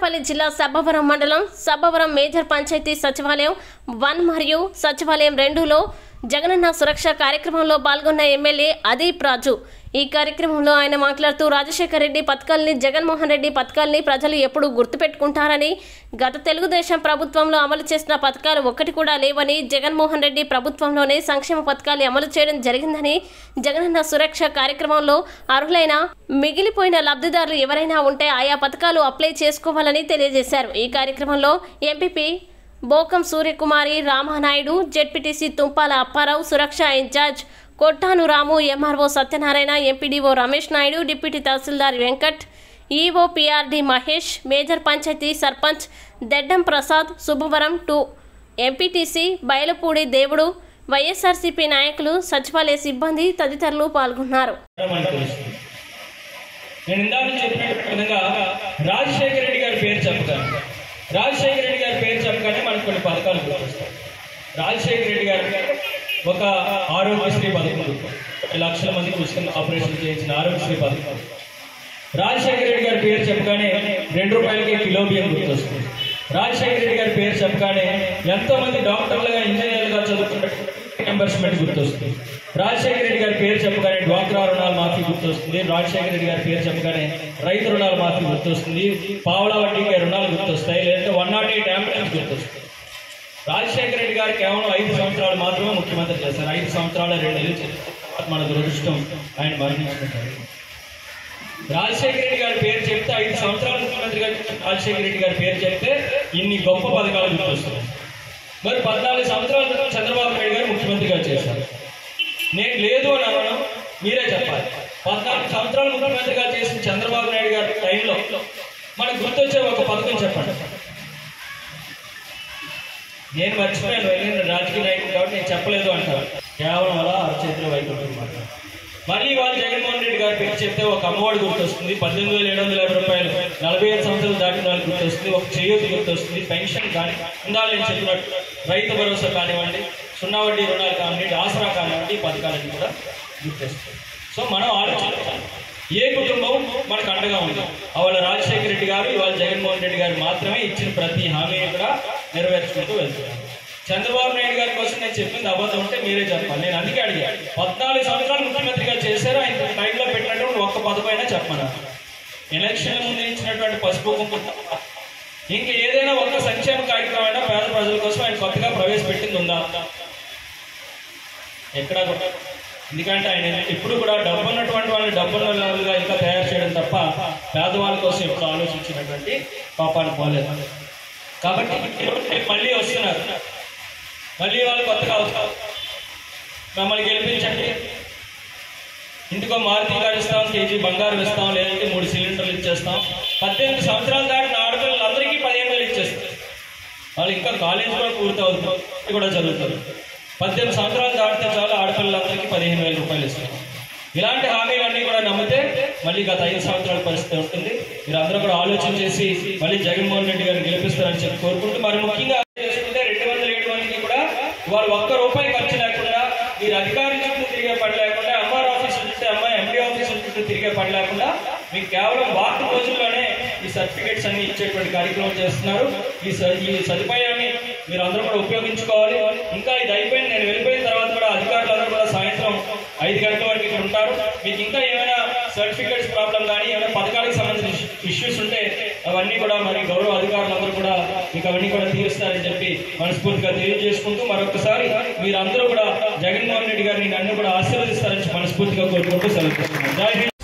అనకాపల్లి జిల్లా సబ్బవరం మండలం సబ్బవరం మేజర్ పంచాయతీ సచివాలయం వన్ మరియు సచివాలయం రెండులో జగనన్న సురక్ష కార్యక్రమంలో పాల్గొన్న ఎమ్మెల్యే అదీప్ రాజు ఈ కార్యక్రమంలో ఆయన మాట్లాడుతూ రాజశేఖర రెడ్డి పథకాల్ని జగన్మోహన్ రెడ్డి పథకాల్ని ప్రజలు ఎప్పుడూ గుర్తుపెట్టుకుంటారని గత తెలుగుదేశం ప్రభుత్వంలో అమలు చేసిన పథకాలు ఒక్కటి కూడా లేవని జగన్మోహన్ రెడ్డి ప్రభుత్వంలోనే సంక్షేమ పథకాలు అమలు చేయడం జరిగిందని జగనన్న సురక్ష కార్యక్రమంలో అర్హులైన మిగిలిపోయిన లబ్ధిదారులు ఎవరైనా ఉంటే ఆయా పథకాలు అప్లై చేసుకోవాలని తెలియజేశారు ఈ కార్యక్రమంలో MPP Bokam Suryakumari Ramanaidu ZPTC Tumpala Apparao Suraksha incharge Kottanu Ramu MRO Satyanarayana MPDO Ramesh Naidu deputy tahsildar Venkat EO PRD Mahesh major panchayat sarpanch Deddam Prasad Subhavaram two MPTC Bayalapudi Devudu YSRCP నాయకులు సచివాలయ సిబ్బంది తదితరులు పాల్గొన్నారు మనకు తెలుస్తుంది నేను ఇందాక చెప్పిన విధంగా రాజశేఖర రెడ్డి గారి పేరు చెప్పగానే రాజశేఖర రెడ్డి గారి పేరు చెప్పగానే మనకు కొన్ని పథకాలు గుర్తొస్తాయి రాజశేఖర రెడ్డి గారు ఒక ఆరోగ్యశ్రీ పథకం గుర్తు లక్షల మందికి ఉచితంగా ఆపరేషన్ చేయించిన ఆరోగ్యశ్రీ పథకం రాజశేఖర రెడ్డి గారి పేరు చెప్పగానే రెండు రూపాయలకి కిలో బియ్యం గుర్తొస్తుంది రాజశేఖర రెడ్డి గారి పేరు చెప్పగానే ఎంతో మంది డాక్టర్లుగా ఇంజనీర్లుగా చదువుతున్న ఎంబర్స్మెంట్ గుర్తొస్తుంది రాజశేఖర రెడ్డి గారి పేరు చెప్పగానే డ్వాక్రా రుణాల మాఫీ గుర్తొస్తుంది రాజశేఖర రెడ్డి గారి పేరు చెప్పగానే రైతు రుణాల మాఫీ గుర్తొస్తుంది పావలా వడ్డీకి రుణాలు గుర్తొస్తాయి లేదంటే వన్ నాట్ ఎయిట్ అంబులెన్స్ గుర్తొస్తుంది రాజశేఖర రెడ్డి గారు కేవలం ఐదు సంవత్సరాలు మాత్రమే ముఖ్యమంత్రి చేశారు ఐదు సంవత్సరాలు రెండు నెలలు చేశారు మన దురదృష్టం ఆయన మరణించుకుంటారు రాజశేఖర రెడ్డి గారి పేరు చెప్తే ఐదు సంవత్సరాల ముఖ్యమంత్రిగా చేసిన రాజశేఖర రెడ్డి గారి పేరు చెప్తే ఇన్ని గొప్ప పథకాలు గుర్తొస్తున్నాయి మరి పద్నాలుగు సంవత్సరాల క్రితం చంద్రబాబు నాయుడు గారు ముఖ్యమంత్రిగా చేశారు నేను లేదు అని అనను మీరే చెప్పాలి పద్నాలుగు సంవత్సరాలు ముఖ్యమంత్రిగా చేసిన చంద్రబాబు నాయుడు గారి టైంలో మనకు గుర్తొచ్చే ఒక పథకం చెప్పండి నేను మర్చిపోయాను వెళ్ళిన రాజకీయ నాయకుడు కాబట్టి నేను చెప్పలేదు అంటారు కేవలం అలా అరచేతిలో వైకుంఠం మాట మళ్ళీ వాళ్ళు జగన్మోహన్ రెడ్డి గారి పేరు చెప్తే ఒక అమ్మఒడి గుర్తొస్తుంది పద్దెనిమిది వేల ఏడు వందల యాభై రూపాయలు నలభై ఐదు సంవత్సరాలు దాటిన వాళ్ళకి గుర్తొస్తుంది ఒక చేయూతి గుర్తొస్తుంది పెన్షన్ కానీ ఇందాక నేను చెప్పినట్టు రైతు భరోసా కానివ్వండి సున్నా వడ్డీ రుణాలు కానివ్వండి ఆసరా కానివ్వండి ఈ పథకాలన్నీ కూడా గుర్తొస్తాయి సో మనం ఆలోచించాలి ఏ కుటుంబం మనకు అండగా ఉంది వాళ్ళ రాజశేఖర రెడ్డి గారు ఇవాళ జగన్మోహన్ రెడ్డి గారు మాత్రమే ఇచ్చిన ప్రతి హామీని కూడా నెరవేర్చుకుంటూ వెళ్తున్నారు చంద్రబాబు నాయుడు గారి కోసం నేను చెప్పింది అబద్ధం ఉంటే మీరే చెప్పాలి నేను అందుకే అడిగాను పద్నాలుగు సంవత్సరాలు ముఖ్యమంత్రిగా చేశారు ఆయన టైంలో పెట్టినటువంటి ఒక్క పథకం అయినా చెప్పమన్నా ఎలక్షన్ ముందు ఇచ్చినటువంటి పసుపు కుంకుమ తప్ప ఇంకా ఏదైనా ఒక్క సంక్షేమ కార్యక్రమం అయినా పేద ప్రజల కోసం ఆయన కొత్తగా ప్రవేశపెట్టింది ఉందా ఎక్కడా కూడా ఎందుకంటే ఆయన ఎప్పుడు కూడా డబ్బు ఉన్నటువంటి వాళ్ళని డబ్బున్నగా ఇంకా తయారు చేయడం తప్ప పేదవాళ్ళ కోసం ఎప్పుడు ఆలోచించినటువంటి పాపాలు పోలేదు కాబట్టి రేపు మళ్ళీ వస్తున్నారు మళ్ళీ వాళ్ళు కొత్తగా వస్తారు మమ్మల్ని గెలిపించండి ఇంటికో మారుతి కారు ఇస్తాం కేజీ బంగారం ఇస్తాం లేదంటే మూడు సిలిండర్లు ఇచ్చేస్తాం పద్దెనిమిది సంవత్సరాల దాటిన ఆడపిల్లలందరికీ పదిహేను వేలు ఇచ్చేస్తాం వాళ్ళు ఇంకా కాలేజ్ కూడా పూర్తవుతారు ఇది కూడా చదువుతారు పద్దెనిమిది సంవత్సరాలు దాటితే చాలు ఆడపిల్లలందరికీ పదిహేను వేల రూపాయలు ఇస్తాం ఇలాంటి హామీలన్నీ కూడా నమ్మితే మళ్ళీ గత ఐదు సంవత్సరాల పరిస్థితి ఉంటుంది మీరు అందరూ కూడా ఆలోచన చేసి మళ్ళీ జగన్మోహన్ రెడ్డి గారిని గెలిపిస్తారని చెప్పి కోరుకుంటూ మరి ముఖ్యంగా చేసుకుంటే రెండు వందల ఏడు మందికి కూడా వాళ్ళు ఒక్క రూపాయి ఖర్చు లేకుండా మీరు అధికారి చుట్టూ తిరిగే పని లేకుండా ఎంఆర్ ఆఫీస్ చుట్టూ అమ్మాయి ఎంపీ ఆఫీస్ చుట్టూ తిరిగే పని లేకుండా మీకు కేవలం వార్త రోజుల్లోనే ఈ సర్టిఫికేట్స్ అన్ని ఇచ్చేటువంటి కార్యక్రమం చేస్తున్నారు ఈ స- ఈ సదుపాయాన్ని మీరు అందరూ కూడా ఉపయోగించుకోవాలి ఇంకా ఇది అయిపోయింది నేను వెళ్ళిపోయిన తర్వాత కూడా అధికారులందరూ కూడా సాయంత్రం ఐదు గంటల వరకు ఇక్కడ ఉంటారు మీకు ఇంకా ఏమైనా సర్టిఫికేట్స్ ప్రాబ్లం కానీ ఏమైనా పథకాలకు సంబంధించిన ఇష్యూస్ ఉంటే అవన్నీ కూడా మరి గౌరవ అధికారులందరూ కూడా మీకు అవన్నీ కూడా తీరుస్తారని చెప్పి మనస్ఫూర్తిగా తెలియజేసుకుంటూ మరొకసారి మీరందరూ కూడా జగన్మోహన్ రెడ్డి గారిని నన్ను కూడా ఆశీర్వదిస్తారని మనస్ఫూర్తిగా కోరుకుంటూ సెలవు తీసుకుంటున్నాను. జై హింద్